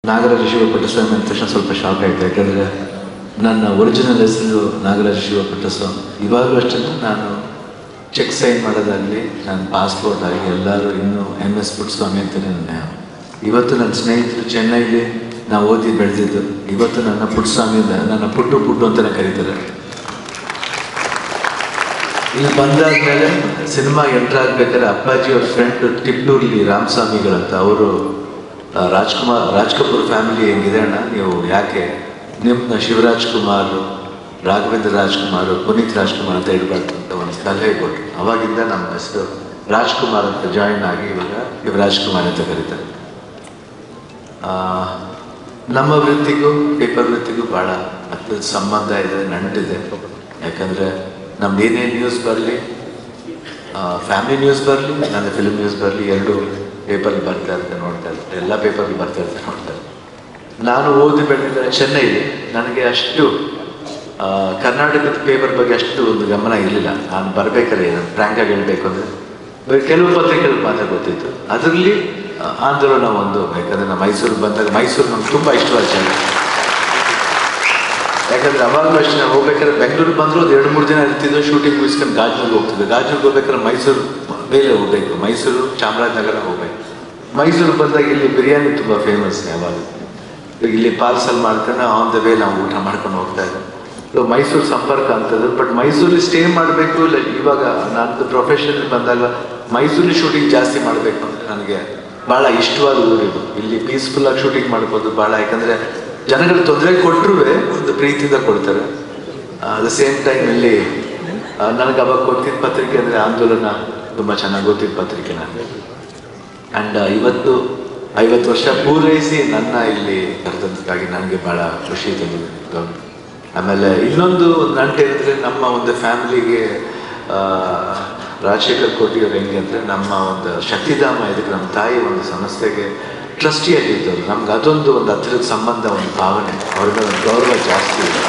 ನಾಗರಾಜ ಶಿವ ಪುಟ್ಟಸ್ವಾಮಿ ಅಂದ ತಕ್ಷಣ ಸ್ವಲ್ಪ ಶಾಕ್ ಆಯಿತು ಯಾಕಂದರೆ ನನ್ನ ಒರಿಜಿನಲ್ ಹೆಸರು ನಾಗರಾಜ ಶಿವ ಪುಟ್ಟಸ್ವಾಮಿ ಇವಾಗಲೂ ಅಷ್ಟೇ ನಾನು ಚೆಕ್ ಸೈನ್ ಮಾಡೋದಾಗಲಿ ನನ್ನ ಪಾಸ್ಪೋರ್ಟ್ ಆಗಲಿ ಎಲ್ಲರೂ ಇನ್ನೂ ಎಮ್ ಎಸ್ ಪುಟ್ಟಸ್ವಾಮಿ ಅಂತಲೇ ನನ್ನ ಇವತ್ತು ನನ್ನ ಸ್ನೇಹಿತರು ಚೆನ್ನೈಲಿ ನಾವು ಓದಿ ಬೆಳೆದಿದ್ದು ಇವತ್ತು ನನ್ನ ಪುಟ್ಟಸ್ವಾಮಿ ಅಂತ- ನನ್ನ ಪುಟ್ಟು ಪುಟ್ಟು ಅಂತಲೇ ಕರೀತಾರೆ ಇಲ್ಲಿ ಬಂದಾದ್ಮೇಲೆ ಸಿನಿಮಾ ಎಂಟರ್ ಆಗ್ಬೇಕಾದ್ರೆ ಅಪ್ಪಾಜಿ ಅವ್ರ ಫ್ರೆಂಡ್ ಟಿಪ್ಲೂರ್ಲಿ ರಾಮಸ್ವಾಮಿಗಳಂತ ಅವರು ರಾಜ್ಕುಮಾರ್ ರಾಜ್ ಕಪೂರ್ ಫ್ಯಾಮಿಲಿ ಹೆಂಗಿದೆ ಅಣ್ಣ ನೀವು ಯಾಕೆ ನಿಮ್ಮನ್ನ ಶಿವರಾಜ್ ಕುಮಾರ್ ರಾಘವೇಂದ್ರ ರಾಜ್ಕುಮಾರ್ ಪುನೀತ್ ರಾಜ್ಕುಮಾರ್ ಅಂತ ಇಡಬಾರ್ದು ಅಂತ ಒಂದು ಸಲಹೆ ಕೊಟ್ಟರು ಅವಾಗಿಂದ ನಮ್ಮ ಹೆಸರು ರಾಜ್ಕುಮಾರ್ ಅಂತ ಜಾಯಿನ್ ಆಗಿ ಇವಾಗ ಶಿವರಾಜ್ ಕುಮಾರ್ ಅಂತ ಕರೀತಾರೆ ಆ, ನಮ್ಮ ವೃತ್ತಿಗೂ ಪೇಪರ್ ವೃತ್ತಿಗೂ ಭಾಳ ಹತ್ತಿರದ ಸಂಬಂಧ ಇದೆ ನಂಟಿದೆ ಯಾಕಂದರೆ ನಮ್ದು ಏನೇ ನ್ಯೂಸ್ ಬರಲಿ ಫ್ಯಾಮಿಲಿ ನ್ಯೂಸ್ ಬರಲಿ ನನ್ನ ಫಿಲ್ಮ್ ನ್ಯೂಸ್ ಬರಲಿ ಎರಡು ಪೇಪರ್ಲಿ ಬರ್ತಾ ಇರುತ್ತೆ ನೋಡ್ತಾ ಇರ್ತಾರೆ ಎಲ್ಲ ಪೇಪರ್ಲಿ ಬರ್ತಾ ಇರ್ತಾರೆ ನೋಡ್ತಾ ಇರ್ತಾರೆ ನಾನು ಓದಿ ಬೆಳೆದಿದ್ದ ಚೆನ್ನೈಲಿ ನನಗೆ ಅಷ್ಟು ಆ, ಕರ್ನಾಟಕದ ಪೇಪರ್ ಬಗ್ಗೆ ಅಷ್ಟು ಒಂದು ಗಮನ ಇರಲಿಲ್ಲ ನಾನು ಬರಬೇಕಾದ್ರೆ ನಾನು ಫ್ರ್ಯಾಂಕಾಗಿ ಹೇಳಬೇಕು ಅಂದರೆ ಬರೀ ಕೆಲವು ಪತ್ರಿಕೆಗಳು ಮಾತ್ರ ಗೊತ್ತಿತ್ತು ಅದರಲ್ಲಿ ಆ, ಆಂದೋಲನ ಒಂದು ಯಾಕಂದರೆ ನಾನು ಮೈಸೂರು ಬಂದಾಗ ಮೈಸೂರು ನಮ್ಗೆ ತುಂಬ ಇಷ್ಟವಾದ ಜಾಗ ಯಾಕಂದ್ರೆ ಅವಾಗಲೂ ಅಷ್ಟೇ ನಾವು ಹೋಗ್ಬೇಕಾದ್ರೆ ಬೆಂಗಳೂರು ಬಂದರೂ ಒಂದು ಎರಡು ಮೂರು ದಿನ ಇರ್ತಿದ್ದು ಶೂಟಿಂಗ್ ಮುಗಿಸ್ಕೊಂಡು ಗಾಜನೂರ್ಗೆ ಹೋಗ್ತಿದ್ದೆ ಗಾಜನೂರ್ಗೆ ಹೋಗ್ಬೇಕಾದ್ರೆ ಮೈಸೂರು ಮೇಲೆ ಹೋಗ್ಬೇಕು ಮೈಸೂರು ಚಾಮರಾಜನಗರ ಹೋಗ್ಬೇಕು ಮೈಸೂರು ಬಂದಾಗ ಇಲ್ಲಿ ಬಿರಿಯಾನಿ ತುಂಬ ಫೇಮಸ್ ಯಾವಾಗ ಈಗ ಇಲ್ಲಿ ಪಾರ್ಸಲ್ ಮಾಡ್ಕೊಂಡು ಆನ್ ದ ವೇ ನಾವು ಊಟ ಮಾಡ್ಕೊಂಡು ಹೋಗ್ತಾ ಇದ್ದೆ ಸೊ ಮೈಸೂರು ಸಂಪರ್ಕ ಅಂತದ್ದು ಬಟ್ ಮೈಸೂರಲ್ಲಿ ಸ್ಟೇ ಮಾಡಬೇಕು ಇಲ್ಲ ಇವಾಗ ನಂದು ಪ್ರೊಫೆಷನ್ ಬಂದಾಗ ಮೈಸೂರಲ್ಲಿ ಶೂಟಿಂಗ್ ಜಾಸ್ತಿ ಮಾಡಬೇಕು ಅಂತ ನನಗೆ ಭಾಳ ಇಷ್ಟವಾದ ಊರಿದು ಇಲ್ಲಿ ಪೀಸ್ಫುಲ್ ಆಗಿ ಶೂಟಿಂಗ್ ಮಾಡ್ಬೋದು ಭಾಳ ಯಾಕಂದರೆ ಜನಗಳು ತೊಂದರೆ ಕೊಟ್ಟರು ಒಂದು ಪ್ರೀತಿಯಿಂದ ಕೊಡ್ತಾರೆ ಅಟ್ ದ ಸೇಮ್ ಟೈಮ್ ಇಲ್ಲಿ ಆ, ನನಗೆ ಅವಾಗ ಗೊತ್ತಿದ್ದ ಪತ್ರಿಕೆ ಅಂದರೆ ಆಂದೋಲನ ತುಂಬ ಚೆನ್ನಾಗಿ ಗೊತ್ತಿದ್ದ ಪತ್ರಿಕೆ ನನಗೆ ಆ್ಯಂಡ್ ಇವತ್ತು ಐವತ್ತು ವರ್ಷ ಪೂರೈಸಿ ನನ್ನ ಇಲ್ಲಿ ಕರೆದಕ್ಕಾಗಿ ನನಗೆ ಭಾಳ ಖುಷಿ ತಂದಿದೆ ಆಮೇಲೆ ಇನ್ನೊಂದು ಒಂದು ನಂಟೇನಿದ್ರೆ ನಮ್ಮ ಒಂದು ಫ್ಯಾಮಿಲಿಗೆ ರಾಜಶೇಖರ್ ಕೋಟಿಯವ್ರು ಹೆಂಗೆ ಅಂದರೆ ನಮ್ಮ ಒಂದು ಶಕ್ತಿಧಾಮ ಇದಕ್ಕೆ ನಮ್ಮ ತಾಯಿ ಒಂದು ಸಂಸ್ಥೆಗೆ ಟ್ರಸ್ಟಿಯಾಗಿದ್ದವರು ನಮ್ಗೆ ಅದೊಂದು ಒಂದು ಹತ್ತಿರದ ಸಂಬಂಧ ಒಂದು ಭಾವನೆ ಅವ್ರ ಮೇಲೆ ಒಂದು ಗೌರವ ಜಾಸ್ತಿ ಇದೆ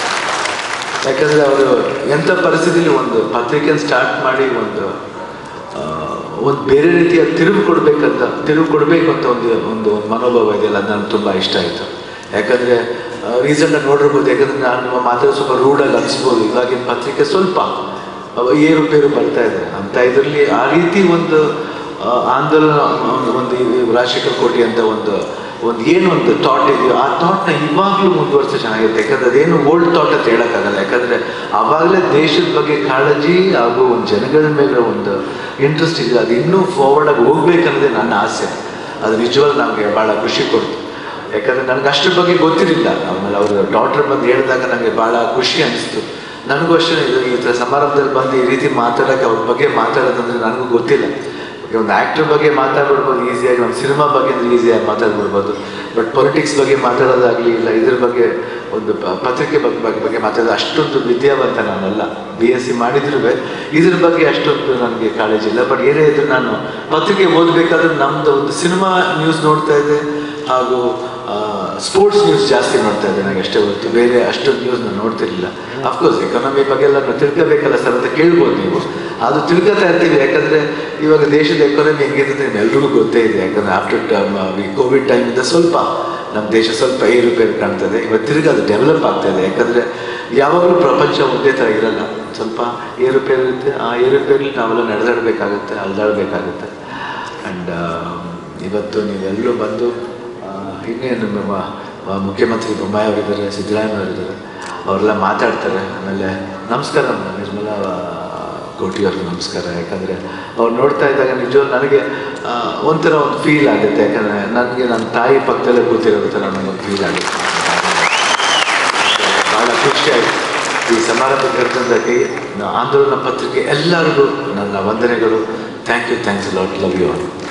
ಯಾಕಂದರೆ ಅವರು ಎಂಥ ಪರಿಸ್ಥಿತಿಲಿ ಒಂದು ಪತ್ರಿಕೆ ಸ್ಟಾರ್ಟ್ ಮಾಡಿ ಒಂದು ಆ, ಒಂದು ಬೇರೆ ರೀತಿಯ ತಿರುವು ಕೊಡಬೇಕಂತ ತಿರುವು ಕೊಡಬೇಕು ಅಂತ ಒಂದು ಒಂದು ಒಂದು ಮನೋಭಾವ ಇದೆಯಲ್ಲ ಅದು ನನಗೆ ತುಂಬ ಇಷ್ಟ ಆಯಿತು ಯಾಕಂದರೆ ರೀಸೆಂಟಾಗಿ ನೋಡಿರ್ಬೋದು ಯಾಕಂದರೆ ನಾನು ಮಾತಾಡೋ ಸ್ವಲ್ಪ ರೂಢಾಗಿ ಅನಿಸ್ಬೋದು ಇವಾಗಿನ ಪತ್ರಿಕೆ ಸ್ವಲ್ಪ ಅವ ಏರುಪೇರು ಬರ್ತಾ ಇದೆ ಅಂತ ಇದರಲ್ಲಿ ಆ ರೀತಿ ಒಂದು ಆ, ಆಂದೋಲನ ಒಂದು ಒಂದು ಈ ರಾಜಶೇಖರ್ ಕೋಟಿ ಅಂತ ಒಂದು ಒಂದು ಏನು ಒಂದು ಥಾಟ್ ಇದೆಯೋ ಆ ಥಾಟ್ನ ಇವಾಗಲೂ ಮುಂದುವರ್ಸ ಚೆನ್ನಾಗಿರುತ್ತೆ ಯಾಕಂದ್ರೆ ಅದೇನು ಓಲ್ಡ್ ಥಾಟ್ ಅಂತ ಹೇಳೋಕ್ಕಾಗಲ್ಲ ಯಾಕಂದರೆ ಆವಾಗಲೇ ದೇಶದ ಬಗ್ಗೆ ಕಾಳಜಿ ಹಾಗೂ ಒಂದು ಜನಗಳ ಮೇಲೆ ಒಂದು ಇಂಟ್ರೆಸ್ಟ್ ಇದೆ ಅದು ಇನ್ನೂ ಫಾರ್ವರ್ಡಾಗಿ ಹೋಗ್ಬೇಕನ್ನೋದೇ ನನ್ನ ಆಸೆ ಅದು ನಿಜವಾಗ್ಲೂ ನಮಗೆ ಭಾಳ ಖುಷಿ ಕೊಡ್ತು ಯಾಕಂದರೆ ನನಗೆ ಅದ್ರ ಬಗ್ಗೆ ಗೊತ್ತಿರಲಿಲ್ಲ ಆಮೇಲೆ ಅವರು ಡಾಕ್ಟರ್ ಬಂದು ಹೇಳಿದಾಗ ನನಗೆ ಭಾಳ ಖುಷಿ ಅನಿಸ್ತು ನನಗೂ ಅಷ್ಟೇ ಇದು ಈ ಥರ ಸಮಾರಂಭದಲ್ಲಿ ಬಂದು ಈ ರೀತಿ ಮಾತಾಡೋಕ್ಕೆ ಅವ್ರ ಬಗ್ಗೆ ಮಾತಾಡೋದಂದ್ರೆ ನನಗೂ ಗೊತ್ತಿಲ್ಲ ಈಗ ಒಂದು ಆ್ಯಕ್ಟರ್ ಬಗ್ಗೆ ಮಾತಾಡ್ಬಿಡ್ಬೋದು ಈಸಿಯಾಗಿ ಒಂದು ಸಿನಿಮಾ ಬಗ್ಗೆ ಅಂದ್ರೆ ಈಸಿಯಾಗಿ ಮಾತಾಡ್ಬಿಡ್ಬೋದು ಬಟ್ ಪೊಲಿಟಿಕ್ಸ್ ಬಗ್ಗೆ ಮಾತಾಡೋದಾಗಲಿ ಇಲ್ಲ ಇದ್ರ ಬಗ್ಗೆ ಒಂದು ಪ- ಪತ್ರಿಕೆ ಬಗ್ಗೆ ಬಗ್ಗೆ ಬಗ್ಗೆ ಮಾತಾಡೋದು ಅಷ್ಟೊಂದು ವಿದ್ಯಾವಂತ ನಾನಲ್ಲ ಬಿ ಎಸ್ ಸಿ ಮಾಡಿದ್ರು ಇದ್ರ ಬಗ್ಗೆ ಅಷ್ಟೊಂದು ನನಗೆ ಕಾಳಜಿ ಇಲ್ಲ ಬಟ್ ಏನೇ ಇದ್ರು ನಾನು ಪತ್ರಿಕೆ ಓದಬೇಕಾದ್ರೆ ನಮ್ಮದು ಒಂದು ಸಿನಿಮಾ ನ್ಯೂಸ್ ನೋಡ್ತಾ ಇದ್ದೆ ಹಾಗೂ ಸ್ಪೋರ್ಟ್ಸ್ ನ್ಯೂಸ್ ಜಾಸ್ತಿ ನೋಡ್ತಾ ಇದ್ದೆ ನನಗೆ ಅಷ್ಟೇ ಹೊರತು ಬೇರೆ ಅಷ್ಟೊಂದು ನ್ಯೂಸ್ ನಾನು ನೋಡ್ತಿರ್ಲಿಲ್ಲ ಅಫ್ಕೋರ್ಸ್ ಎಕಾನಮಿ ಬಗ್ಗೆ ಎಲ್ಲ ನಾವು ತಿಳ್ಕೋಬೇಕಲ್ಲ ಸರ್ ಅಂತ ಕೇಳ್ಬೋದು ನೀವು ಅದು ತಿಳ್ಕೊತಾ ಇರ್ತೀವಿ ಯಾಕಂದರೆ ಇವಾಗ ದೇಶದ ಎಕಾನಮಿ ಹೆಂಗಿದೆ ಅಂತ ಎಲ್ರಿಗೂ ಗೊತ್ತೇ ಇದೆ ಯಾಕಂದರೆ ಆಫ್ಟರ್ ಈ ಕೋವಿಡ್ ಟೈಮಿಂದ ಸ್ವಲ್ಪ ನಮ್ಮ ದೇಶ ಸ್ವಲ್ಪ ಏರುಪೇರು ಕಾಣ್ತದೆ ಇವತ್ತು ತಿರ್ಗಿ ಅದು ಡೆವಲಪ್ ಆಗ್ತಾ ಇದೆ ಯಾಕಂದರೆ ಯಾವಾಗಲೂ ಪ್ರಪಂಚ ಒಂದೇ ಥರ ಇರಲ್ಲ ಸ್ವಲ್ಪ ಏರುಪೇರು ಇರುತ್ತೆ ಆ ಏರುಪೇರಲ್ಲಿ ನಾವೆಲ್ಲ ನಡೆದಾಡಬೇಕಾಗುತ್ತೆ ಅಲ್ದಾಡಬೇಕಾಗುತ್ತೆ ಆ್ಯಂಡ್ ಇವತ್ತು ನೀವೆಲ್ಲರೂ ಬಂದು ಆ, ಇನ್ನೇನು ನಮ್ಮ ಆ, ಮುಖ್ಯಮಂತ್ರಿ ಬೊಮ್ಮಾಯಿ ಅವರಿದ್ದಾರೆ ಸಿದ್ದರಾಮಯ್ಯ ಅವರಿದ್ದಾರೆ ಅವರೆಲ್ಲ ಮಾತಾಡ್ತಾರೆ ಆಮೇಲೆ ನಮಸ್ಕಾರ ನಮ್ಮ ನಿರ್ಮಲಾ ಕೋಟಿಯವ್ರಿಗೆ ನಮಸ್ಕಾರ ಯಾಕಂದರೆ ಅವ್ರು ನೋಡ್ತಾ ಇದ್ದಾಗ ನಿಜವಾಗ್ಲೂ ನನಗೆ ಆ, ಒಂಥರ ಒಂದು ಫೀಲ್ ಆಗುತ್ತೆ ಯಾಕಂದರೆ ನನಗೆ ನನ್ನ ತಾಯಿ ಪಕ್ಕದಲ್ಲೇ ಕೂತಿರೋ ಥರ ನನಗೊಂದು ಫೀಲ್ ಆಗುತ್ತೆ ಭಾಳ ಖುಷಿ ಆಯಿತು ಈ ಸಮಾರಂಭ ಕರೆದಂದಾಗಿ ಆಂದೋಲನ ಪತ್ರಿಕೆ ಎಲ್ಲರಿಗೂ ನನ್ನ ವಂದನೆಗಳು thank you thanks lot love you all